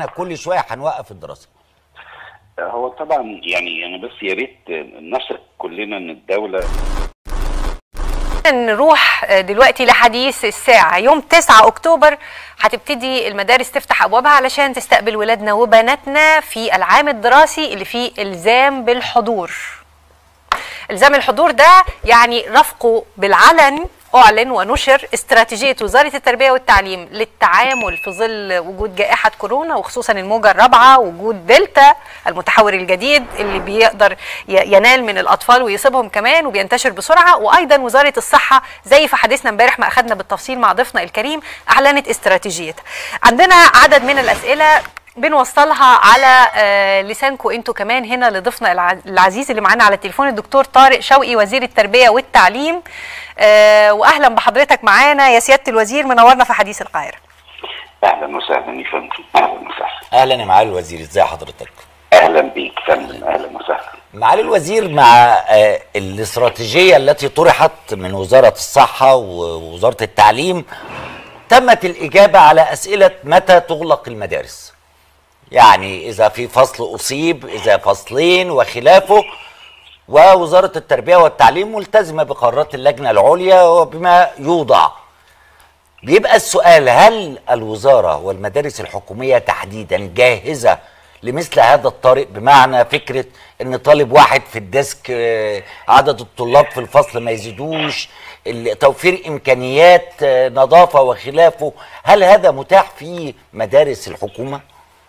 احنا كل شويه هنوقف الدراسه هو طبعا يعني انا بس يا ريت نثق كلنا ان الدوله نروح دلوقتي لحديث الساعة يوم 9 أكتوبر هتبتدي المدارس تفتح أبوابها علشان تستقبل ولادنا وبناتنا في العام الدراسي اللي فيه إلزام بالحضور إلزام الحضور ده يعني رفقه بالعلن أعلن ونشر استراتيجية وزارة التربية والتعليم للتعامل في ظل وجود جائحة كورونا وخصوصا الموجة الرابعة وجود دلتا المتحور الجديد اللي بيقدر ينال من الأطفال ويصيبهم كمان وبينتشر بسرعة وأيضا وزارة الصحة زي في حديثنا امبارح ما أخذنا بالتفصيل مع ضيفنا الكريم أعلنت استراتيجيتها عندنا عدد من الأسئلة بنوصلها على آه لسانكم انتوا كمان هنا لضيفنا العزيز اللي معانا على التليفون الدكتور طارق شوقي وزير التربيه والتعليم آه واهلا بحضرتك معانا يا سياده الوزير منورنا في حديث القاهره اهلا وسهلا يا فندم اهلا وسهلا اهلا يا معالي الوزير ازي حضرتك اهلا بيك فندم اهلا وسهلا معالي الوزير مع آه الاستراتيجيه التي طرحت من وزاره الصحه ووزاره التعليم تمت الاجابه على اسئله متى تغلق المدارس يعني إذا في فصل أصيب إذا فصلين وخلافه ووزارة التربية والتعليم ملتزمة بقرارات اللجنة العليا وبما يوضع بيبقى السؤال هل الوزارة والمدارس الحكومية تحديدا جاهزة لمثل هذا الطارئ بمعنى فكرة ان طالب واحد في الديسك عدد الطلاب في الفصل ما يزيدوش توفير امكانيات نظافة وخلافه هل هذا متاح في مدارس الحكومة؟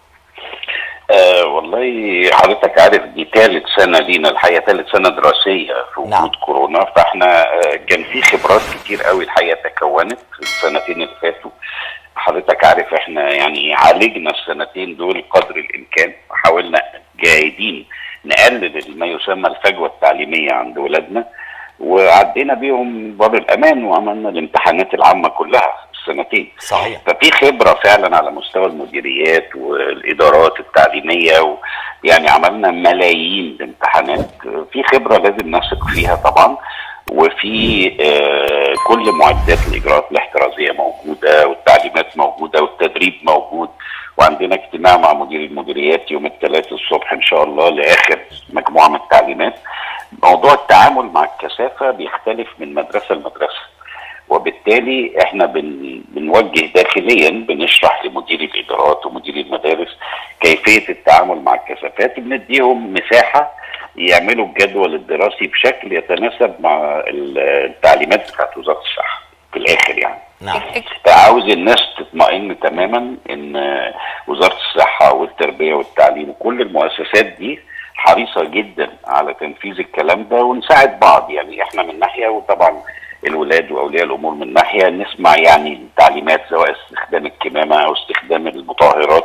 آه والله حضرتك عارف دي ثالث سنه لينا الحقيقه ثالث سنه دراسيه في وجود نعم. كورونا فاحنا آه كان في خبرات كتير قوي الحقيقه تكونت في السنتين اللي فاتوا حضرتك عارف احنا يعني عالجنا السنتين دول قدر الامكان وحاولنا جاهدين نقلل ما يسمى الفجوه التعليميه عند ولادنا وعدينا بيهم باب الامان وعملنا الامتحانات العامه كلها السنتين صحيح ففي خبره فعلا على مستوى المديريات والادارات التعليميه و يعني عملنا ملايين الامتحانات في خبره لازم نثق فيها طبعا وفي آه كل معدات الاجراءات الاحترازيه موجوده والتعليمات موجوده والتدريب موجود وعندنا اجتماع مع مدير المديريات يوم الثلاثاء الصبح ان شاء الله لاخر مجموعه من التعليمات موضوع التعامل مع الكثافه بيختلف من مدرسه لمدرسه وبالتالي احنا بن بنوجه داخليا بنشرح لمدير الادارات ومدير المدارس كيفيه التعامل مع الكثافات بنديهم مساحه يعملوا الجدول الدراسي بشكل يتناسب مع التعليمات بتاعت وزاره الصحه في الاخر يعني نعم فعاوز الناس تطمئن تماما ان وزاره الصحه والتربيه والتعليم وكل المؤسسات دي حريصه جدا على تنفيذ الكلام ده ونساعد بعض يعني احنا من ناحيه وطبعا الولاد واولياء الامور من ناحيه نسمع يعني التعليمات سواء استخدام الكمامه او استخدام المطهرات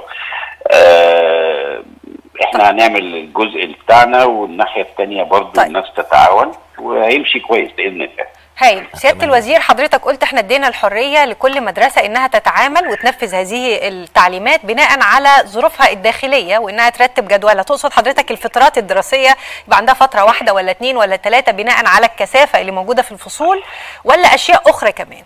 اه احنا هنعمل الجزء بتاعنا والناحيه الثانيه برضو طيب. الناس تتعاون وهيمشي كويس باذن الله هايل سياده الوزير حضرتك قلت احنا ادينا الحريه لكل مدرسه انها تتعامل وتنفذ هذه التعليمات بناء على ظروفها الداخليه وانها ترتب جدولها تقصد حضرتك الفترات الدراسيه يبقى عندها فتره واحده ولا اثنين ولا ثلاثه بناء على الكثافه اللي موجوده في الفصول ولا اشياء اخرى كمان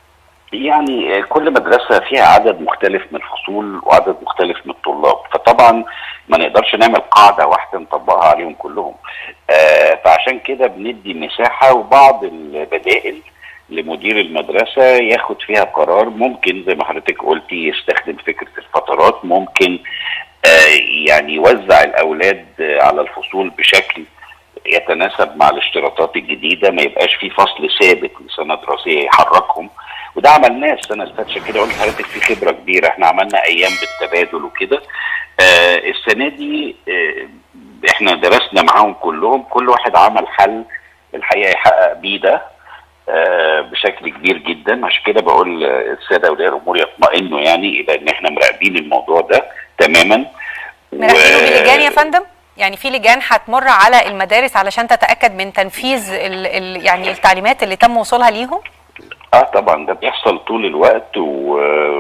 يعني كل مدرسة فيها عدد مختلف من الفصول وعدد مختلف من الطلاب فطبعا ما نقدرش نعمل قاعدة واحدة نطبقها عليهم كلهم آه فعشان كده بندي مساحة وبعض البدائل لمدير المدرسة ياخد فيها قرار ممكن زي ما حضرتك قلتي يستخدم فكرة الفترات ممكن آه يعني يوزع الأولاد على الفصول بشكل يتناسب مع الاشتراطات الجديدة ما يبقاش في فصل ثابت لسنة دراسية يحركهم وده عملناه السنه اللي فاتت كده قلت لحضرتك في خبره كبيره احنا عملنا ايام بالتبادل وكده آه السنه دي آه احنا درسنا معاهم كلهم كل واحد عمل حل الحقيقه يحقق بيه ده آه بشكل كبير جدا عشان كده بقول الساده اولياء الامور يطمئنوا يعني الى ان احنا مراقبين الموضوع ده تماما مراقبينه بلجان يا فندم؟ يعني في لجان هتمر على المدارس علشان تتاكد من تنفيذ ال ال يعني التعليمات اللي تم وصولها ليهم؟ اه طبعا ده بيحصل طول الوقت و...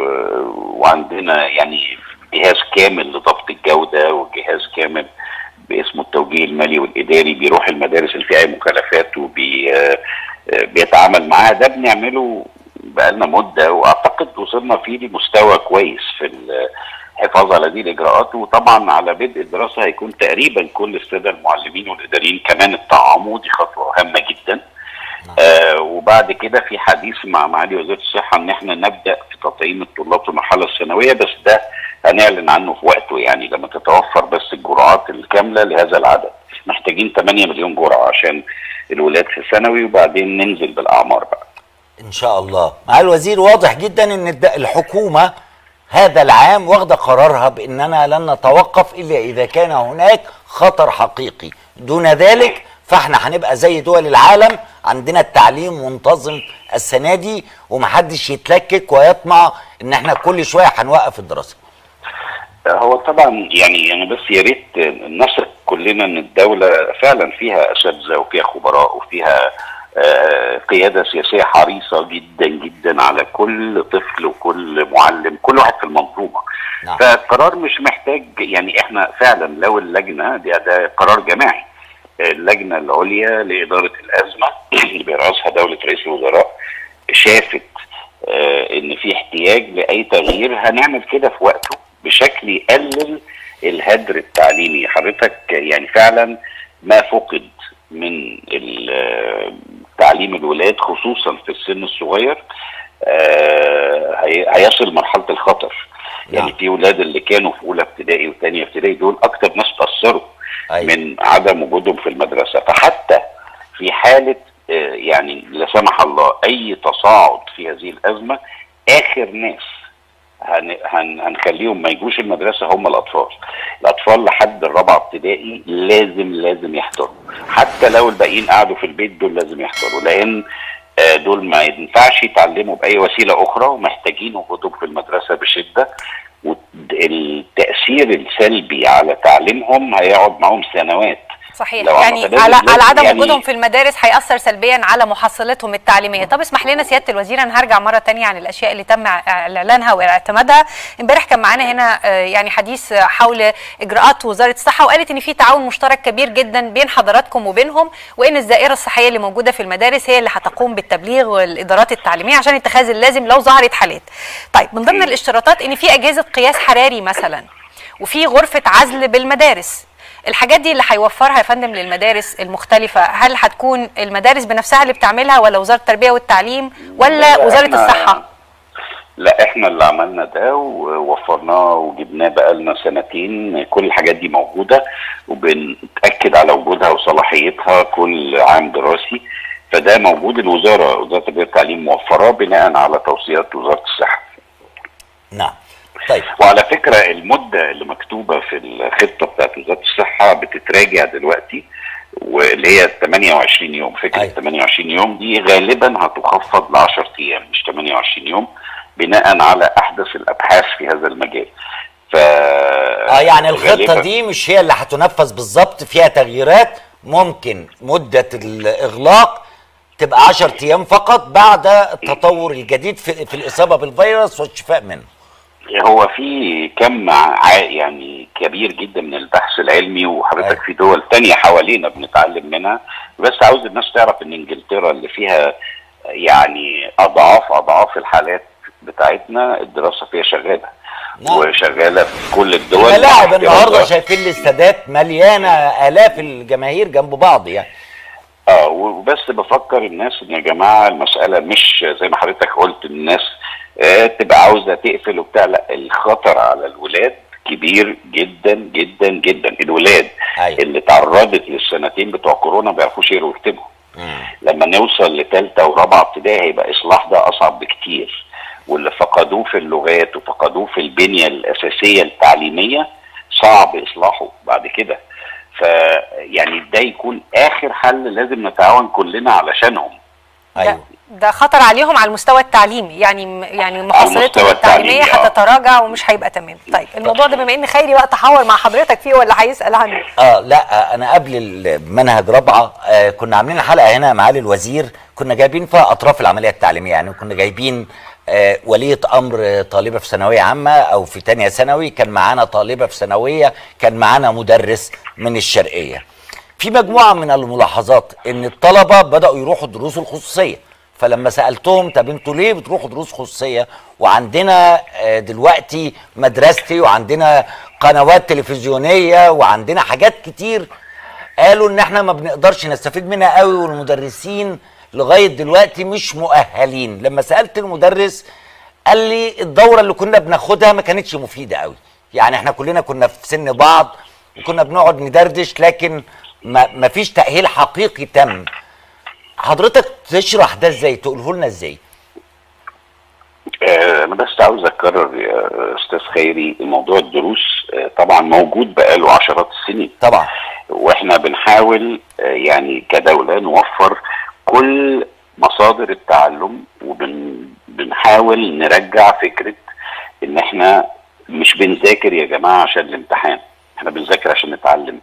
وعندنا يعني جهاز كامل لضبط الجوده وجهاز كامل باسمه التوجيه المالي والاداري بيروح المدارس اللي فيها اي مخالفات وبي بيتعامل معاها ده بنعمله بقالنا مده واعتقد وصلنا فيه لمستوى كويس في حفاظ على هذه الاجراءات وطبعا على بدء الدراسه هيكون تقريبا كل الساده المعلمين والاداريين كمان اتطعموا دي خطوه هامه جدا آه وبعد كده في حديث مع معالي وزير الصحه ان احنا نبدا في تطعيم الطلاب في المرحله الثانويه بس ده هنعلن عنه في وقته يعني لما تتوفر بس الجرعات الكامله لهذا العدد محتاجين 8 مليون جرعه عشان الولاد في ثانوي وبعدين ننزل بالاعمار بقى ان شاء الله مع الوزير واضح جدا ان الد- الحكومه هذا العام واخده قرارها باننا لن نتوقف الا اذا كان هناك خطر حقيقي دون ذلك فاحنا هنبقى زي دول العالم عندنا التعليم منتظم السنه دي ومحدش يتلكك ويطمع ان احنا كل شويه هنوقف الدراسه هو طبعا يعني انا بس يا ريت نثق كلنا ان الدوله فعلا فيها اساتذه وفيها خبراء وفيها آه، قياده سياسيه حريصه جدا جدا على كل طفل وكل معلم كل واحد في المنظومه نعم. فالقرار مش محتاج يعني احنا فعلا لو اللجنه ده, ده قرار جماعي اللجنه العليا لاداره الازمه اللي بيرأسها دوله رئيس الوزراء شافت آه، ان في احتياج لاي تغيير هنعمل كده في وقته بشكل يقلل الهدر التعليمي حضرتك يعني فعلا ما فقد من ال- آه، تعليم الولاد خصوصا في السن الصغير آه، هي- هيصل مرحله الخطر يعني نعم. في ولاد اللي كانوا في اولى ابتدائي وثانيه ابتدائي دول اكتر ناس تاثروا أيوة. من عدم وجودهم في المدرسه فحتى في حاله آه، يعني لا سمح الله اي تصاعد في هذه الازمه اخر ناس هن هن هنخليهم ما يجوش المدرسه هم الاطفال الاطفال لحد الرابعه ابتدائي لازم لازم يحضروا حتى لو الباقيين قعدوا في البيت دول لازم يحضروا لان آه، دول ما ينفعش يتعلموا باي وسيله اخرى ومحتاجين وجودهم في المدرسه بشده والتاثير السلبي على تعليمهم هيقعد معاهم سنوات صحيح لو يعني عملنا على ذلك على عدم يعني- وجودهم في المدارس هيأثر سلبيا على محصلتهم التعليميه طب اسمح لنا سياده الوزير انا هرجع مره تانية عن الاشياء اللي تم اعلانها واعتمادها امبارح كان معانا هنا آه، يعني حديث حول اجراءات وزاره الصحه وقالت ان في تعاون مشترك كبير جدا بين حضراتكم وبينهم وان الزائره الصحيه اللي موجوده في المدارس هي اللي هتقوم بالتبليغ والادارات التعليميه عشان اتخاذ اللازم لو ظهرت حالات طيب من ضمن الاشتراطات ان في اجهزه قياس حراري مثلا وفي غرفه عزل بالمدارس الحاجات دي اللي هيوفرها يا فندم للمدارس المختلفة هل هتكون المدارس بنفسها اللي بتعملها ولا وزارة التربية والتعليم ولا لا، وزارة إحنا- الصحة لا احنا اللي عملنا ده ووفرناه وجبناه بقالنا سنتين كل الحاجات دي موجوده وبنتاكد على وجودها وصلاحيتها كل عام دراسي فده موجود الوزاره وزاره التربيه والتعليم موفراه بناء على توصيات وزاره الصحه نعم طيب وعلى فكره المده اللي مكتوبه في الخطه بتاعت وزاره الصحه بتتراجع دلوقتي واللي هي 28 يوم فكره أيوة. 28 يوم دي غالبا هتخفض ل 10 ايام مش 28 يوم بناء على احدث الابحاث في هذا المجال ف اه يعني الخطه غالباً- دي مش هي اللي هتنفذ بالظبط فيها تغييرات ممكن مده الاغلاق تبقى 10 ايام فقط بعد التطور الجديد في, في الاصابه بالفيروس والشفاء منه هو في كم ع- يعني كبير جدا من البحث العلمي وحضرتك أيوة. في دول تانية حوالينا بنتعلم منها بس عاوز الناس تعرف ان انجلترا اللي فيها يعني اضعاف اضعاف الحالات بتاعتنا الدراسه فيها شغاله نعم. وشغاله في كل الدول الملاعب مع النهارده احترازات. شايفين الاستادات مليانه الاف الجماهير جنب بعض يعني اه وبس بفكر الناس ان يا جماعه المساله مش زي ما حضرتك قلت الناس آه تبقى عاوزه تقفل وبتاع لا الخطر على الولاد كبير جدا جدا جدا الولاد أيوة. اللي تعرضت للسنتين بتوع كورونا ما بيعرفوش يقروا ويكتبوا لما نوصل لثالثه ورابعه ابتدائي هيبقى اصلاح ده اصعب بكتير واللي فقدوه في اللغات وفقدوه في البنيه الاساسيه التعليميه صعب اصلاحه بعد كده فيعني ده يكون اخر حل لازم نتعاون كلنا علشانهم ده, ايوه ده خطر عليهم على المستوى التعليمي يعني يعني محصلتهم المستوى التعليميه التعليمي، آه. هتتراجع ومش هيبقى تمام طيب الموضوع ده بما ان خيري بقى تحاور مع حضرتك فيه ولا هيسال عنه اه لا انا قبل المنهج رابعه آه كنا عاملين حلقه هنا معالي الوزير كنا جايبين فيها اطراف العمليه التعليميه يعني كنا جايبين آه وليه امر طالبه في ثانويه عامه او في تانية ثانوي كان معانا طالبه في ثانويه كان معانا مدرس من الشرقيه في مجموعه من الملاحظات ان الطلبه بداوا يروحوا الدروس الخصوصيه فلما سالتهم طب انتوا ليه بتروحوا دروس خصوصيه وعندنا آه، دلوقتي مدرستي وعندنا قنوات تلفزيونيه وعندنا حاجات كتير قالوا ان احنا ما بنقدرش نستفيد منها قوي والمدرسين لغايه دلوقتي مش مؤهلين لما سالت المدرس قال لي الدوره اللي كنا بناخدها ما كانتش مفيده قوي يعني احنا كلنا كنا في سن بعض وكنا بنقعد ندردش لكن ما ما فيش تاهيل حقيقي تم حضرتك تشرح ده ازاي تقوله لنا ازاي آه، انا بس عاوز اكرر يا استاذ خيري موضوع الدروس آه، طبعا موجود بقاله عشرات السنين طبعا واحنا بنحاول آه، يعني كدوله نوفر كل مصادر التعلم وبنحاول نرجع فكره ان احنا مش بنذاكر يا جماعه عشان الامتحان احنا بنذاكر عشان نتعلم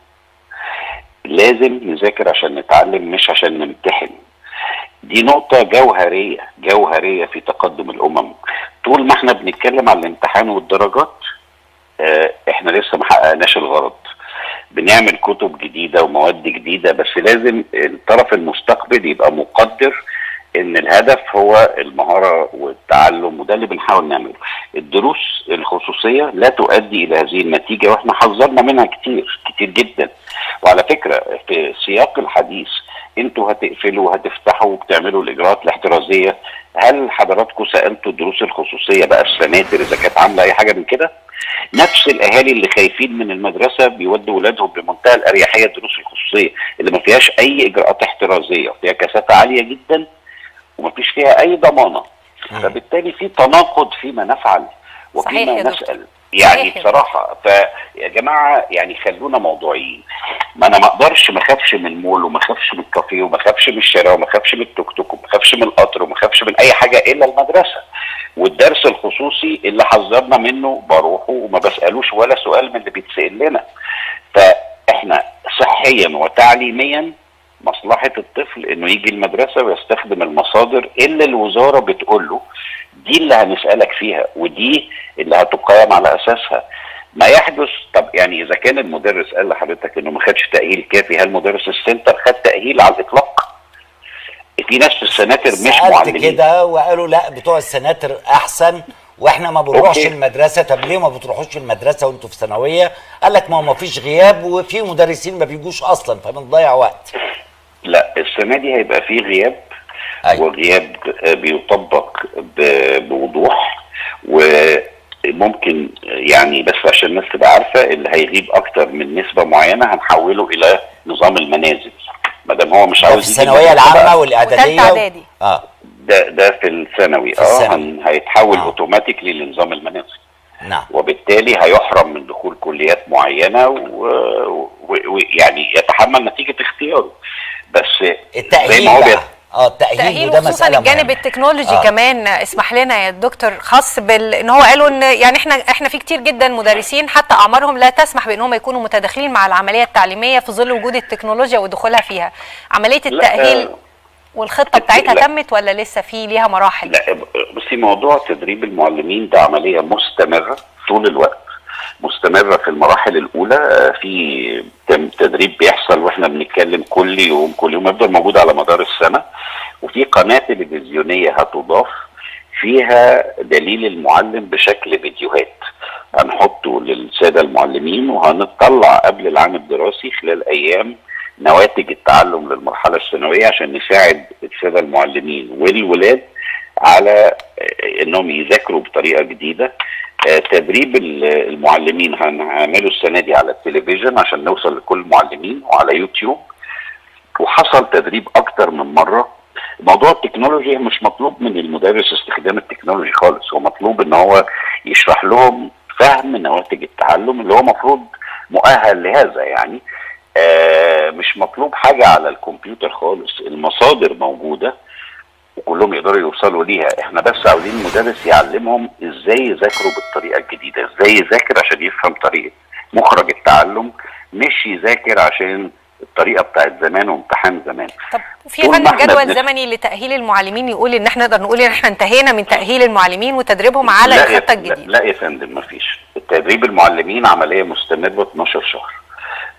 لازم نذاكر عشان نتعلم مش عشان نمتحن دي نقطة جوهرية جوهرية في تقدم الأمم طول ما احنا بنتكلم عن الامتحان والدرجات اه احنا لسه ما حققناش الغرض بنعمل كتب جديدة ومواد جديدة بس لازم الطرف المستقبل يبقى مقدر ان الهدف هو المهارة والتعلم وده اللي بنحاول نعمله الدروس الخصوصية لا تؤدي الى هذه النتيجة واحنا حذرنا منها كتير كتير جدا وعلى فكرة في سياق الحديث انتوا هتقفلوا وهتفتحوا وبتعملوا الاجراءات الاحترازيه هل حضراتكم سالتوا الدروس الخصوصيه بقى السناتر اذا كانت عامله اي حاجه من كده نفس الاهالي اللي خايفين من المدرسه بيودوا ولادهم بمنتهى الاريحيه الدروس الخصوصيه اللي ما فيهاش اي اجراءات احترازيه فيها كثافه عاليه جدا وما فيش فيها اي ضمانه فبالتالي في تناقض فيما نفعل صحيح وفيما يا دكتور. نسال يعني صحيح يا بصراحه فيا جماعه يعني خلونا موضوعيين ما انا ما اقدرش ما اخافش من المول وما اخافش من الكافيه وما اخافش من الشارع وما اخافش من التوك توك وما اخافش من القطر وما اخافش من اي حاجه الا المدرسه والدرس الخصوصي اللي حذرنا منه بروحه وما بسالوش ولا سؤال من اللي بيتسال لنا فاحنا صحيا وتعليميا مصلحه الطفل انه يجي المدرسه ويستخدم المصادر اللي الوزاره بتقول له دي اللي هنسالك فيها ودي اللي هتقيم على اساسها ما يحدث طب يعني اذا كان المدرس قال لحضرتك انه ما خدش تاهيل كافي هل مدرس السنتر خد تاهيل على الاطلاق؟ في ناس في السناتر مش سالت معلمين كده وقالوا لا بتوع السناتر احسن واحنا ما بنروحش أوكي. المدرسه طب ليه ما بتروحوش المدرسه وانتوا في ثانويه قال لك ما هو ما فيش غياب وفي مدرسين ما بيجوش اصلا فبنضيع وقت لا السنه دي هيبقى في غياب أيوة. وغياب آه، بيطبق ب- بوضوح وممكن يعني بس عشان الناس تبقى عارفه اللي هيغيب اكتر من نسبه معينه هنحوله الى نظام المنازل ما دام هو مش ده في عاوز يجي الثانويه المدرسة العامه بقى. والاعداديه وتالتة إعدادي. اه ده ده في الثانوي في اه الثانوي. هن- هيتحول آه. اوتوماتيكلي لنظام المنازل نعم وبالتالي هيحرم من دخول كليات معينه ويعني يتحمل نتيجه اختياره بس زي التاهيل ما هو بقى بيت- اه التاهيل تأهيل وده وخصوصا مساله الجانب مهمة. التكنولوجي آه. آه. كمان اسمح لنا يا دكتور خاص بال ان هو قالوا ان يعني احنا احنا في كتير جدا مدرسين حتى اعمارهم لا تسمح بان هم يكونوا متداخلين مع العمليه التعليميه في ظل وجود التكنولوجيا ودخولها فيها عمليه لا، التاهيل آه، والخطه بتاعتها لا. تمت ولا لسه في ليها مراحل لا بصي موضوع تدريب المعلمين ده عمليه مستمره طول الوقت مستمره في المراحل الاولى آه، في تم- تدريب بيحصل واحنا بنتكلم كل يوم كل يوم يفضل موجود على مدار السنه وفي قناه تلفزيونيه هتضاف فيها دليل المعلم بشكل فيديوهات هنحطه للساده المعلمين وهنطلع قبل العام الدراسي خلال ايام نواتج التعلم للمرحله الثانويه عشان نساعد الساده المعلمين والولاد على آه، انهم يذاكروا بطريقه جديده آه، تدريب ال- المعلمين هنعمله السنه دي على التلفزيون عشان نوصل لكل المعلمين وعلى يوتيوب وحصل تدريب اكتر من مره موضوع التكنولوجيا مش مطلوب من المدرس استخدام التكنولوجي خالص هو مطلوب ان هو يشرح لهم فهم نواتج التعلم اللي هو مفروض مؤهل لهذا يعني آه مش مطلوب حاجه على الكمبيوتر خالص المصادر موجوده وكلهم يقدروا يوصلوا ليها احنا بس عاوزين مدرس يعلمهم ازاي يذاكروا بالطريقه الجديده ازاي يذاكر عشان يفهم طريقه مخرج التعلم مش يذاكر عشان الطريقه بتاعت زمان وامتحان زمان طب في طول يا ما فندم احنا جدول بنس- زمني لتاهيل المعلمين يقول ان احنا نقدر نقول ان احنا انتهينا من تاهيل المعلمين وتدريبهم على لا يا- الخطه لا, الجديده لا يا فندم مفيش التدريب المعلمين عمليه مستمره 12 شهر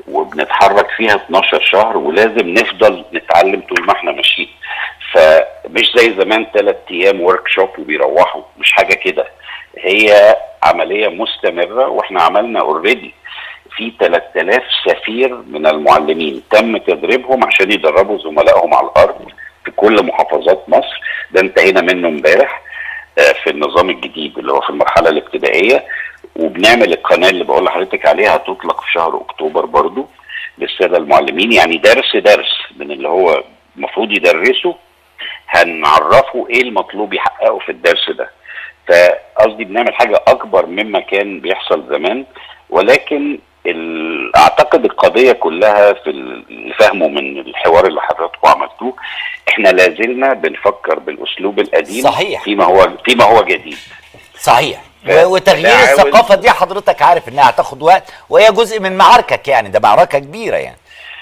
وبنتحرك فيها 12 شهر ولازم نفضل نتعلم طول ما احنا ماشيين فمش مش زي زمان ثلاث ايام ورك شوب وبيروحوا مش حاجه كده هي عمليه مستمره واحنا عملنا اوريدي في 3000 سفير من المعلمين تم تدريبهم عشان يدربوا زملائهم على الارض في كل محافظات مصر ده انتهينا منه امبارح آه، في النظام الجديد اللي هو في المرحله الابتدائيه وبنعمل القناه اللي بقول لحضرتك عليها هتطلق في شهر اكتوبر برضو للساده المعلمين يعني درس درس من اللي هو المفروض يدرسه هنعرفه ايه المطلوب يحققه في الدرس ده فقصدي بنعمل حاجه اكبر مما كان بيحصل زمان ولكن ال- اعتقد القضيه كلها في اللي فهمه من الحوار اللي حضراتكم عملتوه احنا لازلنا بنفكر بالاسلوب القديم صحيح. فيما هو فيما هو جديد صحيح ف- و- وتغيير بحاول- الثقافه دي حضرتك عارف انها هتاخد وقت وهي جزء من معاركك يعني ده معركه كبيره يعني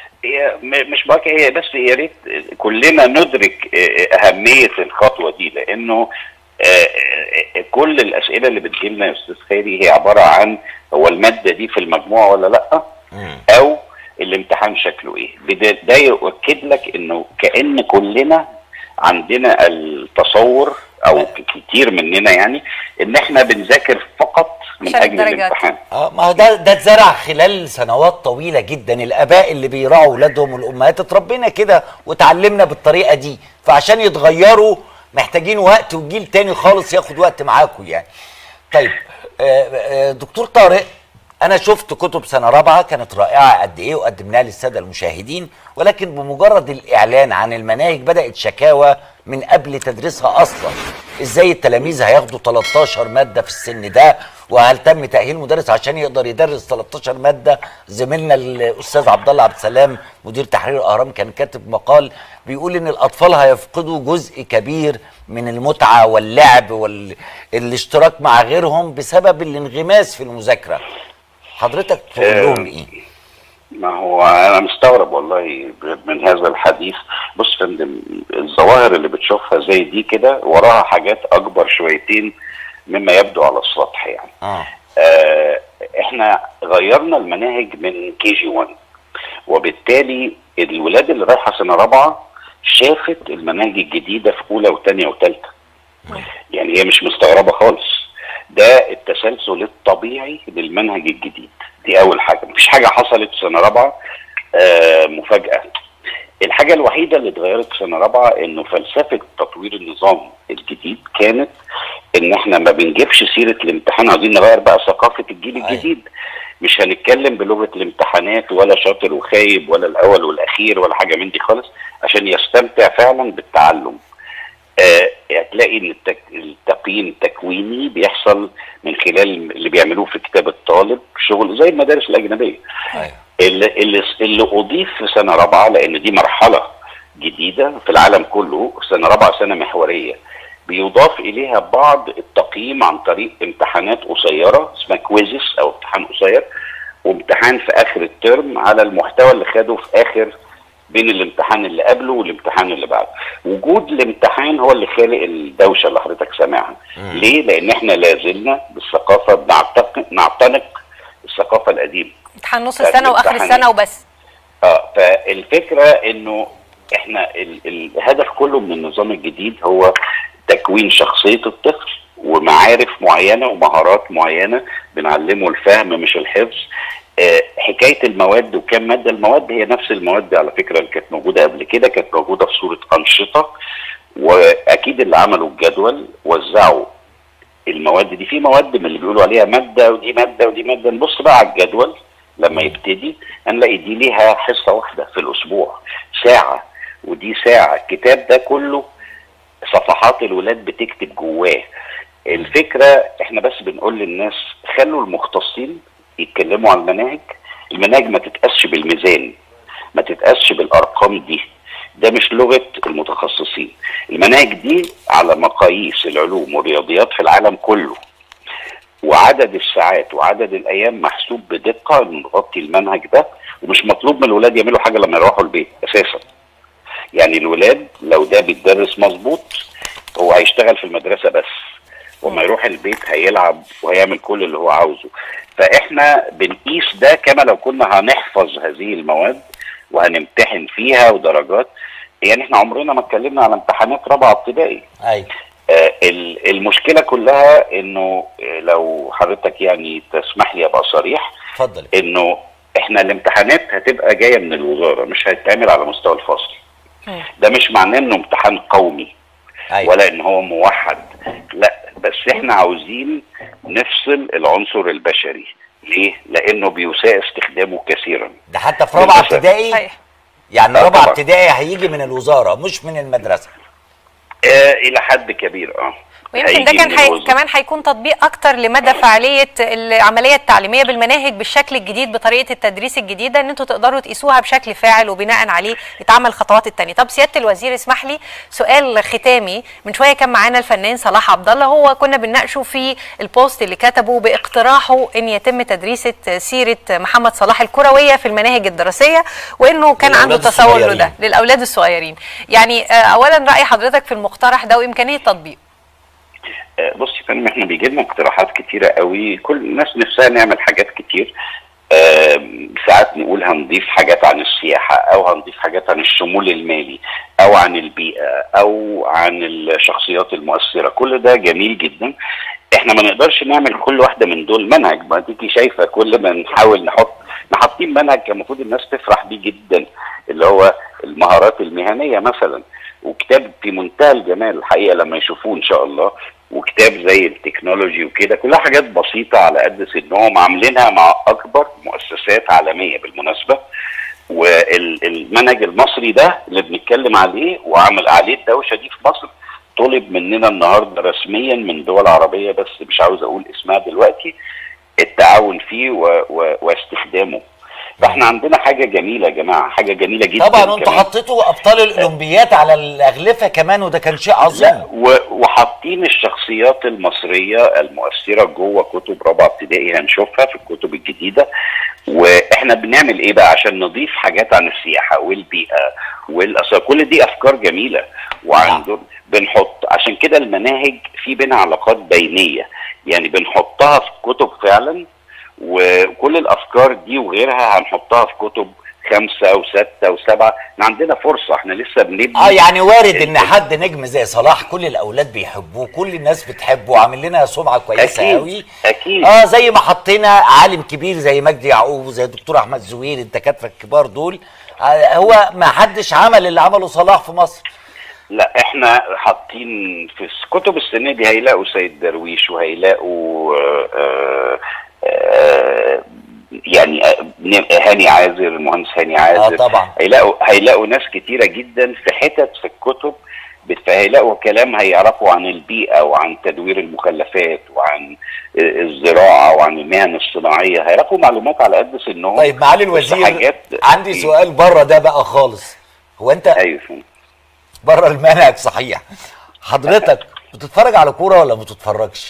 هي م- مش بقى هي بس يا ريت كلنا ندرك آه، اهميه الخطوه دي لانه آه، آه، كل الاسئله اللي بتجيلنا يا استاذ خيري هي عباره عن هو الماده دي في المجموع ولا لا مم. او الامتحان شكله ايه بدا- ده يؤكد لك انه كان كلنا عندنا التصور او كتير مننا يعني ان احنا بنذاكر فقط من عشان اجل الدرجات. الامتحان اه ما هو ده ده اتزرع خلال سنوات طويله جدا الاباء اللي بيراعوا اولادهم والامهات اتربينا كده وتعلمنا بالطريقه دي فعشان يتغيروا محتاجين وقت وجيل تاني خالص ياخد وقت معاكم يعني طيب آه، آه، دكتور طارق انا شفت كتب سنه رابعه كانت رائعه قد ايه وقدمناها للساده المشاهدين ولكن بمجرد الاعلان عن المناهج بدات شكاوى من قبل تدريسها اصلا ازاي التلاميذ هياخدوا 13 ماده في السن ده وهل تم تاهيل مدرس عشان يقدر يدرس 13 ماده زميلنا الاستاذ عبد الله عبد السلام مدير تحرير الاهرام كان كاتب مقال بيقول ان الاطفال هيفقدوا جزء كبير من المتعه واللعب والاشتراك مع غيرهم بسبب الانغماس في المذاكره حضرتك تقول لهم ايه ما هو انا مستغرب والله من هذا الحديث بص يا فندم الظواهر اللي بتشوفها زي دي كده وراها حاجات اكبر شويتين مما يبدو على السطح يعني اه آه احنا غيرنا المناهج من كي جي 1 وبالتالي الولاد اللي رايحه سنه رابعه شافت المناهج الجديده في اولى وثانيه وثالثه يعني هي مش مستغربه خالص ده التسلسل الطبيعي للمنهج الجديد دي اول حاجه مفيش حاجه حصلت في سنه رابعه آه مفاجاه الحاجه الوحيده اللي اتغيرت في سنه رابعه انه فلسفه تطوير النظام الجديد كانت ان احنا ما بنجيبش سيره الامتحان عايزين نغير بقى ثقافه الجيل أيوة. الجديد مش هنتكلم بلغه الامتحانات ولا شاطر وخايب ولا الاول والاخير ولا حاجه من دي خالص عشان يستمتع فعلا بالتعلم آه، هتلاقي ان التك... التقييم التكويني بيحصل من خلال اللي بيعملوه في كتاب الطالب شغل زي المدارس الاجنبيه ايوه اللي, اللي, اللي اضيف في سنه رابعه لان دي مرحله جديده في العالم كله سنه رابعه سنه محوريه بيضاف اليها بعض التقييم عن طريق امتحانات قصيره اسمها كويزس او امتحان قصير وامتحان في اخر الترم على المحتوى اللي خده في اخر بين الامتحان اللي قبله والامتحان اللي بعده وجود الامتحان هو اللي خالق الدوشه اللي حضرتك سامعها ليه لان احنا لازلنا بالثقافه بنعتق- نعتنق الثقافه القديمه امتحان نص بتاعت السنه واخر الامتحانات. السنه وبس اه فالفكره انه احنا ال الهدف كله من النظام الجديد هو تكوين شخصيه الطفل ومعارف معينه ومهارات معينه بنعلمه الفهم مش الحفظ آه حكايه المواد وكم ماده المواد هي نفس المواد على فكره اللي كانت موجوده قبل كده كانت موجوده في صوره انشطه واكيد اللي عملوا الجدول وزعوا المواد دي في مواد من اللي بيقولوا عليها ماده ودي ماده ودي ماده نبص بقى على الجدول لما يبتدي هنلاقي دي ليها حصه واحده في الاسبوع ساعه ودي ساعه الكتاب ده كله صفحات الولاد بتكتب جواه الفكره احنا بس بنقول للناس خلوا المختصين يتكلموا عن المناهج المناهج ما تتقاسش بالميزان ما تتقاسش بالارقام دي ده مش لغه المتخصصين المناهج دي على مقاييس العلوم والرياضيات في العالم كله وعدد الساعات وعدد الايام محسوب بدقه انه نغطي المنهج ده ومش مطلوب من الولاد يعملوا حاجه لما يروحوا البيت اساسا يعني الولاد لو ده بيتدرس مظبوط هو هيشتغل في المدرسه بس وما يروح البيت هيلعب وهيعمل كل اللي هو عاوزه فاحنا بنقيس ده كما لو كنا هنحفظ هذه المواد وهنمتحن فيها ودرجات يعني احنا عمرنا ما اتكلمنا على امتحانات رابعه ابتدائي ايوه آه، ال- المشكله كلها انه آه، لو حضرتك يعني تسمح لي ابقى صريح اتفضل انه احنا الامتحانات هتبقى جايه من الوزاره مش هتتعمل على مستوى الفصل مم. ده مش معناه انه امتحان قومي ايوه ولا ان هو موحد لا بس احنا عاوزين نفصل العنصر البشري ليه؟ لانه بيساء استخدامه كثيرا ده حتى في رابعه للأسف. ابتدائي صحيح يعني آه رابعه طبعا. ابتدائي هيجي من الوزاره مش من المدرسه آه الى حد كبير اه ويمكن ده هيجي كان من حي... الوزارة. كمان هيكون تطبيق اكتر لمدى فعاليه العمليه التعليميه بالمناهج بالشكل الجديد بطريقه التدريس الجديده ان انتوا تقدروا تقيسوها بشكل فاعل وبناء عليه يتعمل الخطوات التانية طب سياده الوزير اسمح لي سؤال ختامي من شويه كان معانا الفنان صلاح عبد الله هو كنا بنناقشه في البوست اللي كتبه باقتراحه ان يتم تدريس سيره محمد صلاح الكرويه في المناهج الدراسيه وانه كان عنده للأولاد تصور له الصغيرين. ده للاولاد الصغيرين يعني آه، اولا راي حضرتك في المقترح ده وامكانيه تطبيقه آه، بص يا فندم احنا بيجي لنا اقتراحات كتيره قوي كل الناس نفسها نعمل حاجات كتير آم، ساعات نقول هنضيف حاجات عن السياحه او هنضيف حاجات عن الشمول المالي او عن البيئه او عن الشخصيات المؤثره كل ده جميل جدا احنا ما نقدرش نعمل كل واحده من دول منهج ما تيجي شايفه كل ما نحاول نحط نحطين منهج كان المفروض الناس تفرح بيه جدا اللي هو المهارات المهنيه مثلا وكتاب في منتهى الجمال الحقيقه لما يشوفوه ان شاء الله وكتاب زي التكنولوجي وكده كلها حاجات بسيطه على قد سنهم عاملينها مع اكبر مؤسسات عالميه بالمناسبه والمنهج المصري ده اللي بنتكلم عليه وعمل عليه الدوشه دي في مصر طلب مننا النهارده رسميا من دول عربيه بس مش عاوز اقول اسمها دلوقتي التعاون فيه و... و... واستخدامه فاحنا عندنا حاجه جميله يا جماعه حاجه جميله جدا طبعا وانتوا كمان. حطيتوا ابطال الاولمبيات على الاغلفه كمان وده كان شيء عظيم لا و- وحاطين الشخصيات المصريه المؤثره جوه كتب رابعه ابتدائي هنشوفها في الكتب الجديده واحنا بنعمل ايه بقى عشان نضيف حاجات عن السياحه والبيئه والاثار كل دي افكار جميله وعن دول بنحط عشان كده المناهج في بينها علاقات بينيه يعني بنحطها في كتب فعلا وكل الافكار دي وغيرها هنحطها في كتب خمسه وسته وسبعه احنا عندنا فرصه احنا لسه بنبني اه يعني وارد ان ال- حد نجم زي صلاح كل الاولاد بيحبوه كل الناس بتحبه عامل لنا سمعه كويسه أكيد، قوي أكيد. اه زي ما حطينا عالم كبير زي مجدي يعقوب وزي الدكتور احمد زويل الدكاتره الكبار دول آه هو ما حدش عمل اللي عمله صلاح في مصر لا احنا حاطين في كتب السنه دي هيلاقوا سيد درويش وهيلاقوا آه آه يعني آه، هاني عازر المهندس هاني عازر آه طبعا. هيلاقوا هيلاقوا ناس كتيره جدا في حتت في الكتب بت- هيلاقوا كلام هيعرفوا عن البيئه وعن تدوير المخلفات وعن آه، الزراعه وعن المهن الصناعيه هيعرفوا معلومات على قد سنهم طيب معالي بس الوزير حاجات عندي في- سؤال بره ده بقى خالص هو انت ايوه فهمت. بره المنهج صحيح حضرتك بتتفرج على كوره ولا ما بتتفرجش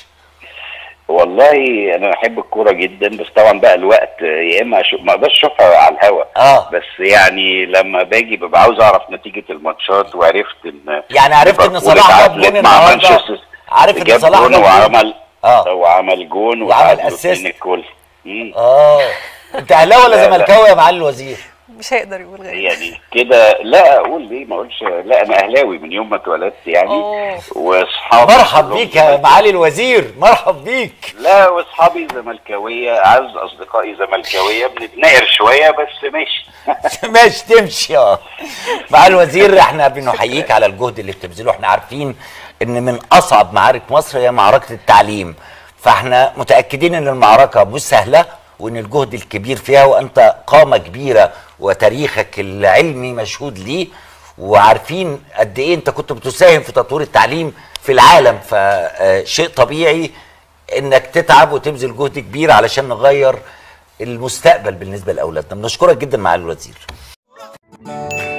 والله انا بحب الكوره جدا بس طبعا بقى الوقت يا اما أشوف ما اقدرش اشوفها على الهوا اه بس يعني لما باجي ببقى عاوز اعرف نتيجه الماتشات وعرفت ان يعني عرفت ان ليفربول صلاح جاب اتعادلت جون مع النهارده مانشستر عارف ان جاب صلاح جون جاب جون وعمل اه وعمل جون وعمل وتعادلوا assist. اتنين الكل مم. اه انت اهلاوي ولا لا، لا. زملكاوي يا معالي الوزير مش هيقدر يقول غير يعني كده لا اقول ليه ما اقولش لا انا اهلاوي من يوم ما اتولدت يعني أوه. واصحابي مرحب كلهم بيك يا زملكاوية. معالي الوزير مرحب بيك لا واصحابي زملكاويه اعز اصدقائي زملكاويه بنتناقر شويه بس ماشي ماشي تمشي اه معالي الوزير احنا بنحييك على الجهد اللي بتبذله احنا عارفين ان من اصعب معارك مصر هي معركه التعليم فاحنا متاكدين ان المعركه مش سهله وان الجهد الكبير فيها وانت قامه كبيره وتاريخك العلمي مشهود ليه وعارفين قد ايه انت كنت بتساهم في تطوير التعليم في العالم فشيء طبيعي انك تتعب وتبذل جهد كبير علشان نغير المستقبل بالنسبه لاولادنا بنشكرك جدا معالي الوزير